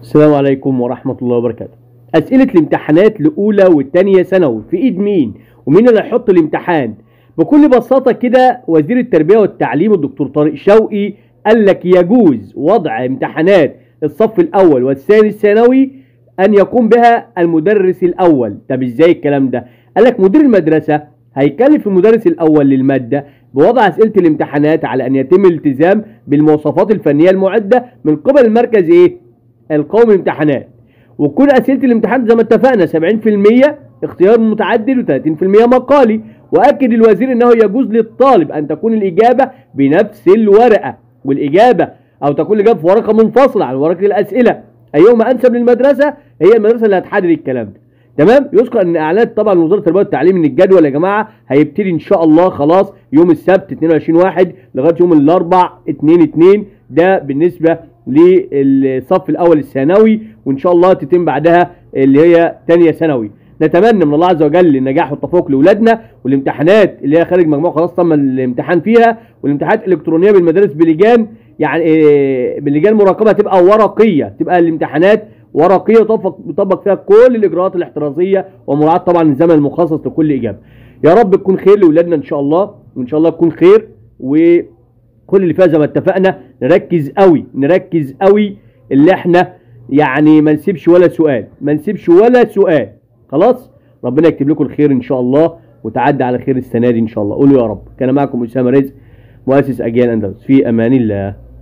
السلام عليكم ورحمة الله وبركاته أسئلة الامتحانات لأولى والتانية ثانوي في إيد مين ومين اللي هيحط الامتحان بكل بساطة كده وزير التربية والتعليم الدكتور طارق شوقي قال لك يجوز وضع امتحانات الصف الأول والثاني الثانوي أن يقوم بها المدرس الأول طب إزاي الكلام ده قال لك مدير المدرسة هيكلف المدرس الأول للمادة بوضع أسئلة الامتحانات على أن يتم الالتزام بالمواصفات الفنية المعدة من قبل المركز إيه القومي للامتحانات وكل اسئله الامتحان زي ما اتفقنا 70% اختيار متعدد و30% مقالي واكد الوزير انه يجوز للطالب ان تكون الاجابه بنفس الورقه والاجابه او تكون الاجابه في ورقه منفصله عن ورقه الاسئله ايهما انسب للمدرسه هي المدرسه اللي هتحدد الكلام ده تمام يذكر ان اعلانات طبعا وزاره التربيه والتعليم ان الجدول يا جماعه هيبتدي ان شاء الله خلاص يوم السبت 22 1 لغايه يوم الاربع 2 2 ده بالنسبه للصف الاول الثانوي وان شاء الله تتم بعدها اللي هي ثانيه ثانوي نتمنى من الله عز وجل النجاح والتفوق لاولادنا والامتحانات اللي هي خارج مجموعه خلاص تم الامتحان فيها والامتحانات الالكترونيه بالمدارس بلجان يعني إيه بلجان مراقبه تبقى ورقيه تبقى الامتحانات ورقيه يطبق يطبق فيها كل الاجراءات الاحترازيه ومراعاه طبعا الزمن المخصص لكل اجابه يا رب تكون خير لاولادنا ان شاء الله وان شاء الله تكون خير و كل اللي فيها زي ما اتفقنا نركز قوي نركز قوي اللي احنا يعني ما نسيبش ولا سؤال ما نسيبش ولا سؤال خلاص ربنا يكتب لكم الخير ان شاء الله وتعدي على خير السنه دي ان شاء الله قولوا يا رب كان معكم اسامه رزق مؤسس اجيال اندلس في امان الله